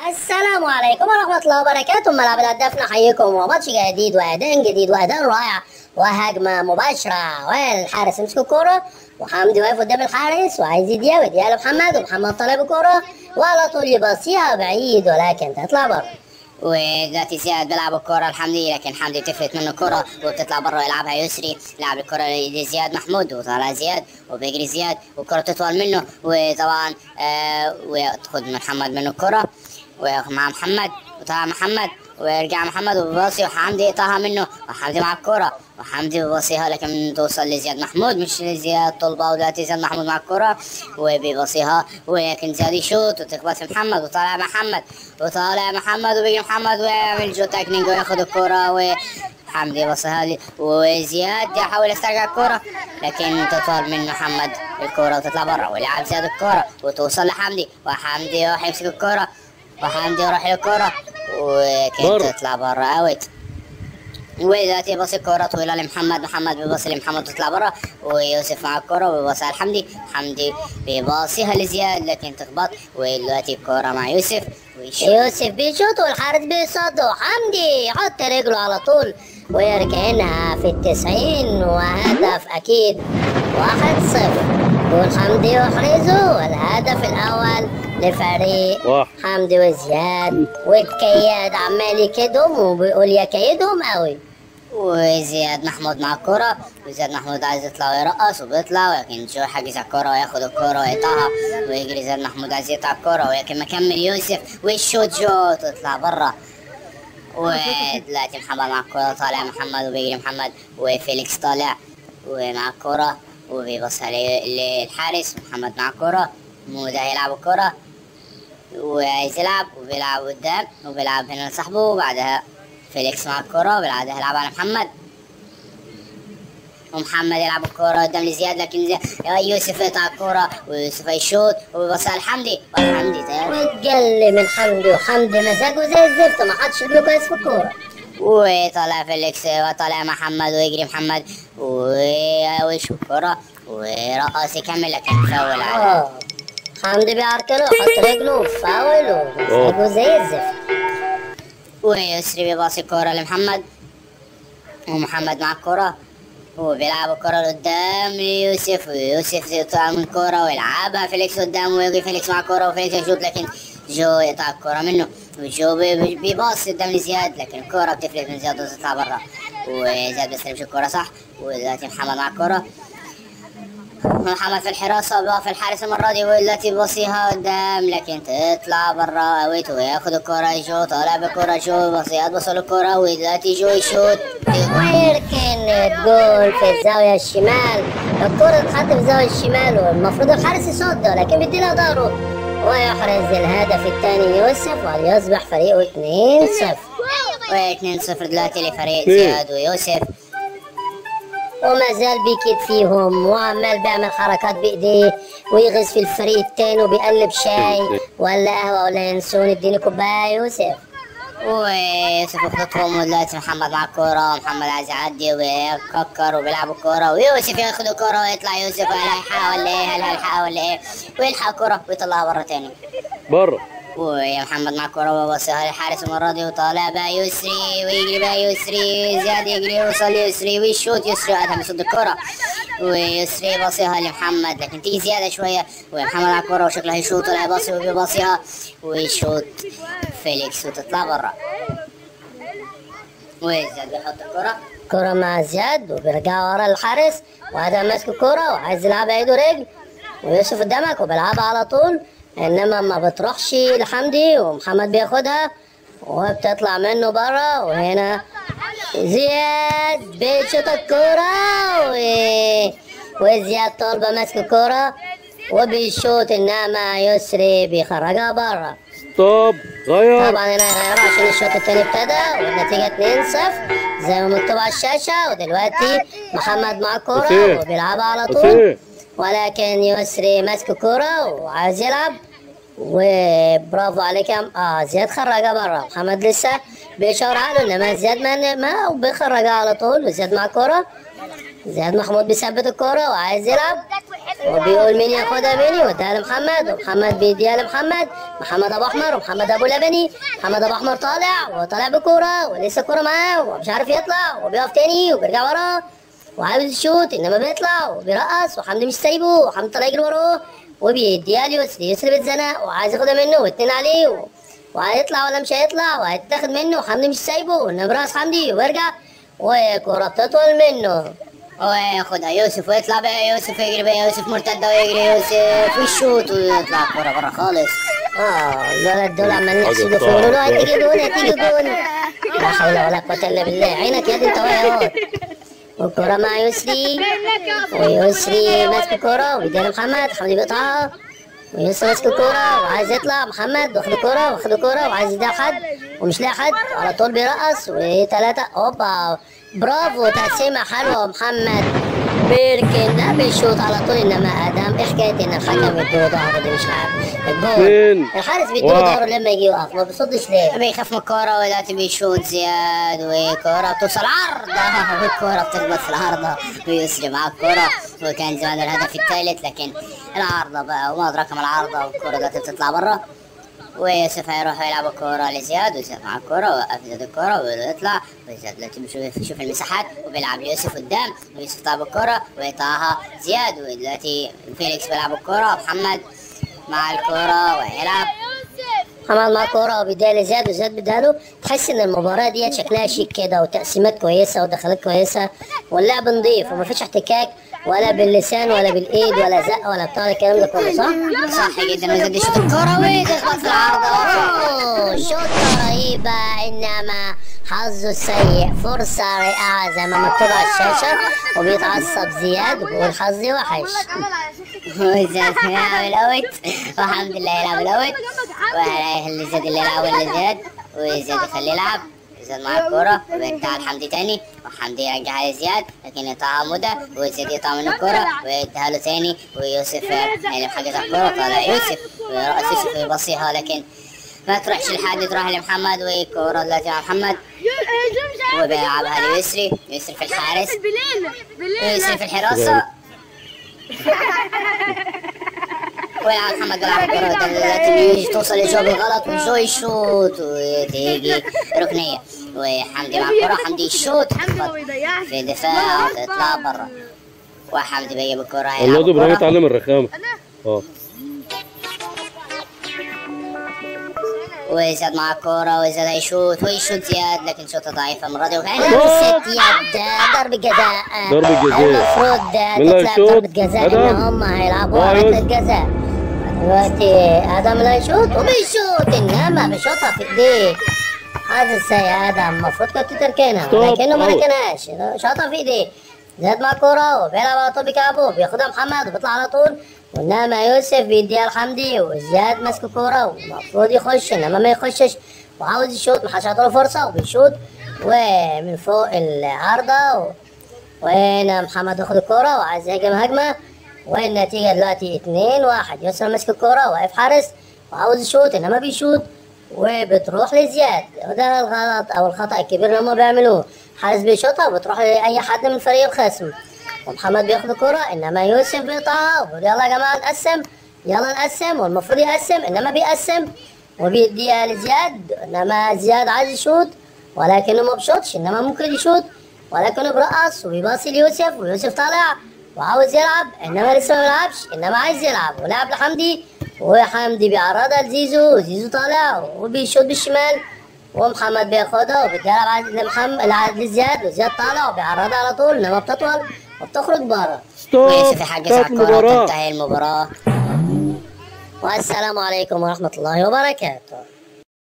السلام عليكم ورحمة الله وبركاته ملعب الهداف نحييكم وماتش جديد وأداء جديد وأداء رائع وهجمة مباشرة والحارس يمسك الكورة وحمدي واقف قدام الحارس وعايز يديها ويديها لمحمد ومحمد طالب الكورة وعلى طول يبصيها بعيد ولكن تطلع بره ودلوقتي زياد بيلعب الكرة لحمدي لكن حمدي تفلت منه الكرة وبتطلع بره يلعبها يسري يلعب الكرة لزياد محمود وطالع زياد وبيجري زياد والكرة تطول منه وطبعا آه وتاخد من محمد منه الكرة ومع محمد وطلع محمد ويرجع محمد وبيباصي وحمدي يقطعها منه وحمدي مع الكرة وحمدي بيباصيها لكن توصل لزياد محمود مش لزياد طلبة ودلوقتي زياد محمود مع الكرة وبيباصيها ولكن زياد يشوط وتخبط في محمد وطالع محمد وطالع محمد وبيجي محمد ويعمل جو تاكنينج وياخد الكرة وحمدي يبصيها لي وزياد يحاول يسترجع الكرة لكن تطول من محمد الكرة وتطلع بره ويلعب زياد الكرة وتوصل لحمدي وحمدي يروح يمسك الكرة وحمدي يروح للكرة وكانت بره. تطلع بره اوت ودلوقتي يبص الكرة طويلة لمحمد محمد بيبص لمحمد تطلع بره ويوسف مع الكرة وبيبص على حمدي حمدي بيباصيها لزياد لكن تخبط ودلوقتي الكرة مع يوسف ويشوط يوسف بيشوط والحارس بيصد وحمدي يحط رجله على طول ويركنها في التسعين وهدف أكيد واحد صفر جول حمدي يحرزه والهدف الأول لفريق واحد. حمدي وزياد والكياد عمال يكيدهم وبيقول يا كيدهم قوي وزياد محمود مع الكرة وزياد محمود عايز يطلع ويرقص وبيطلع ولكن جو حاجز على الكرة وياخد الكرة ويقطعها ويجري زياد محمود عايز يقطع الكرة ولكن مكمل يوسف ويشوت جو تطلع برا ودلوقتي محمد مع الكرة طالع محمد وبيجري محمد وفيليكس طالع ومع الكرة وبيبصها ل- للحارس محمد مع الكرة مودا هيلعب الكرة وعايز يلعب وبيلعب قدام وبيلعب هنا لصاحبه وبعدها فيليكس مع الكرة وبعدها يلعب على محمد ومحمد يلعب الكرة قدام لزياد لكن زي... يوسف يقطع الكرة ويوسف يشوط وبيبص على حمدي وحمدي تاني واتجل من حمدي وحمدي مزاجه زي الزفت ما حدش رجله كويس في الكورة وطلع فيليكس وطلع محمد ويجري محمد و- ويشوط الكرة ورقص يكمل لكن فاول على اه حمدي بيعركله حط رجله فاول ومزاجه زي الزفت ويسري بيباصي الكرة لمحمد ومحمد مع الكرة وبيلعب الكرة لقدام ليوسف ويوسف يقطع من الكرة ويلعبها فيليكس قدام ويجي فيليكس مع الكرة وفيليكس يشوط لكن جو يقطع الكرة منه وجو بي- بي- بيباصي قدام لزياد لكن الكرة بتفلت من زياد وتطلع برا وزياد بيستلمش الكرة صح ودلوقتي محمد مع الكرة محمد في الحراسة بيقف الحارس المرة دي ودلوقتي بيبصيها قدام لكن تطلع برا اوت وياخد الكرة جو طالع بالكرة جو بصيها تبص الكرة ودلوقتي جو يشوط ويركن الجول في الزاوية الشمال الكرة تتحط في الزاوية الشمال والمفروض الحارس يصد لكن بيدي لها ظهره ويحرز الهدف الثاني يوسف وليصبح فريقه 2-0 و2 0 دلوقتي لفريق اثنين. زياد ويوسف وما زال بيكيد فيهم وعمال بيعمل حركات بايديه ويغز في الفريق التاني وبيقلب شاي ولا قهوه ولا ينسون اديني كوبايه يوسف ويوسف يخططهم ودلوقتي محمد مع الكورة ومحمد عايز يعدي ويككر وبيلعب الكورة ويوسف ياخد الكورة ويطلع يوسف هل هيلحقها ولا ايه هل هيلحقها ولا ايه ويلحق الكورة ويطلعها برا تاني بره ويا محمد مع الكرة وبصيها للحارس المرة دي وطالع بقى يسري ويجري بقى يسري زياد يجري يوصل يسري ويشوط يسري وقتها بيصد الكرة ويسري باصيها لمحمد لكن تيجي زيادة شوية ومحمد مع الكرة وشكله هيشوط ولا يباصي وبيباصيها ويشوط فيليكس وتطلع برا وزياد بيحط الكرة كرة مع زياد وبيرجع ورا الحارس وهذا ماسك الكرة وعايز يلعبها ايده رجل ويوسف قدامك وبيلعبها على طول انما ما بتروحش لحمدي ومحمد بياخدها وبتطلع منه بره وهنا زياد بيشوط الكرة و... وزياد طالبة ماسك الكرة وبيشوط انما يسري بيخرجها بره ستوب غير طبعا هنا غيروا عشان الشوط التاني ابتدى والنتيجة 2-0 زي ما مكتوب على الشاشة ودلوقتي محمد مع الكورة حسين. وبيلعبها على طول حسين. ولكن يسري ماسك الكورة وعايز يلعب وبرافو عليك يا م- اه زياد خرجها بره محمد لسه بيشاور عنه انما زياد ما ما بيخرجها على طول وزياد مع الكورة زياد محمود بيثبت الكورة وعايز يلعب وبيقول مين ياخدها مني واديها لمحمد ومحمد بيديها لمحمد محمد ابو احمر ومحمد ابو لبني محمد ابو احمر طالع وطالع بكوره ولسه الكوره معاه ومش عارف يطلع وبيقف تاني وبيرجع وراه وعاوز يشوط انما بيطلع وبيرقص وحمدي مش سايبه وحمدي طالع يجري وراه وبيديها ليسري يسري بيتزنق وعايز ياخدها منه واتنين عليه و... وهيطلع ولا مش هيطلع وهيتاخد منه وحمدي مش سايبه انما براس حمدي ويرجع وكورة بتطول منه وياخدها يوسف ويطلع بقى يوسف يجري بقى يوسف مرتدة ويجري يوسف ويشوط ويطلع الكورة بره خالص اه الولد دول عمالين يحسدوا فيه يقولوا له هتيجي جون هتيجي جون لا حول ولا قوة الا بالله عينك يا دي انت واقع والكورة مع يسري ويسري ماسك الكورة وبيديها لمحمد حمدي بيقطعها ويسري ماسك الكورة وعايز يطلع محمد واخد الكورة واخد الكورة وعايز يديها لحد ومش لاقي حد على طول بيرقص وثلاثة اوبا برافو تقسيمة حلوة محمد بيركن ده بيشوط على طول انما ادم ايه حكايه ان الحكم بيديله ظهره دي مش عارف الجول فين؟ الحارس بيديله واحد. ظهره لما يجي يقف ما بيصدش ليه بيخاف من الكورة ودلوقتي بيشوط زياد وكورة بتوصل عارضة والكورة بتخبط في العارضة ويسري مع الكورة وكان زمان الهدف الثالث لكن العارضة بقى وما أدراك ما العارضة والكورة دلوقتي بتطلع برا ويوسف هيروح يلعب الكورة لزياد وزياد مع الكورة وقف زياد الكورة ويطلع وزياد دلوقتي بيشوف يشوف المساحات وبيلعب ليوسف قدام ويوسف طلع بالكورة ويقطعها زياد ودلوقتي فيليكس بيلعب الكورة محمد مع الكورة ويلعب محمد مع كورة وبيديها لزياد وزياد بيديها له تحس ان المباراة ديت شكلها شيك كده وتقسيمات كويسة ودخلات كويسة واللعب نضيف ومفيش احتكاك ولا باللسان ولا بالايد ولا زق ولا بتاع الكلام ده كله صح؟ صح جدا وزياد يشوط الكورة وتخبط في العارضة أوه، شوطة رهيبة انما حظه السيء فرصة رائعة زي ما مكتوب على الشاشة وبيتعصب زياد وبيقول حظي وحش وزياد يلعب الاوت والحمد لله يلعب الاوت وهيخلي زياد اللي يلعب ولا زياد وزياد يخليه يلعب زياد مع الكورة ويرجع لحمدي تاني وحمدي يرجعها لزياد لكن يقطعها مدى وزياد يقطع من الكورة ويديها له تاني ويوسف يعني محجز الكورة طالع يوسف ويرقص يوسف ويبصيها لكن ما تروحش لحد تروح لمحمد والكورة دلوقتي مع محمد وبيلعبها ليسري يسري في الحارس يسري في الحراسة ويلعب محمد بيلعب الكرة دلوقتي توصل لجو بالغلط وجو يشوط وتيجي ركنية وحمدي مع الكرة حمدي يشوط في دفاع وتطلع برا وحمدي بيجيب الكرة يلعب الله ابراهيم الكرة اتعلم الرخامه اه وزياد مع الكرة وزياد هيشوط ويشوط زياد لكن شوطة ضعيفة المرة دي وكان ست يد ضربة جزاء ضربة جزاء. المفروض مين اللي تطلع هيشوط؟ ضربة جزاء ان آدم. هم هيلعبوا آه، ركلة يوسف. جزاء دلوقتي ادم اللي هيشوط وبيشوط انما بيشوطها في ايديه هذا السيء ادم المفروض كنت تركنها ستوب. لكنه ما أوت. ركنهاش شاطها في ايديه زاد مع الكورة وبيلعب على طول بكعبه بياخدها محمد وبيطلع على طول وانما يوسف بيديها لحمدي وزياد ماسك الكورة ومفروض يخش انما ما يخشش وعاوز يشوط محدش عطاله فرصة وبيشوط ومن فوق العارضة و... وهنا محمد واخد الكورة وعايز يهاجم هجمة والنتيجة دلوقتي اتنين واحد يسرا ماسك الكورة واقف حارس وعاوز يشوط انما بيشوط وبتروح لزياد وده الغلط او الخطأ الكبير اللي هما بيعملوه حارس بيشوطها وبتروح لأي حد من فريق الخصم ومحمد بياخد الكورة انما يوسف بيقطعها وبيقول يلا يا جماعة نقسم يلا نقسم والمفروض يقسم انما بيقسم وبيديها لزياد انما زياد عايز يشوط ولكنه ما بيشوطش انما ممكن يشوط ولكنه بيرقص وبيباصي ليوسف ويوسف طالع وعاوز يلعب انما لسه ما بيلعبش انما عايز يلعب ولعب لحمدي وحمدي بيعرضها لزيزو وزيزو طالع وبيشوط بالشمال ومحمد بياخدها وبتلعب عاد لمحمد لزياد وزياد طالع وبيعرضها على طول انما بتطول وبتخرج بره ستوب ويوسف يحجز على ستوب الكرة المباراه وتنتهي المباراة والسلام عليكم ورحمة الله وبركاته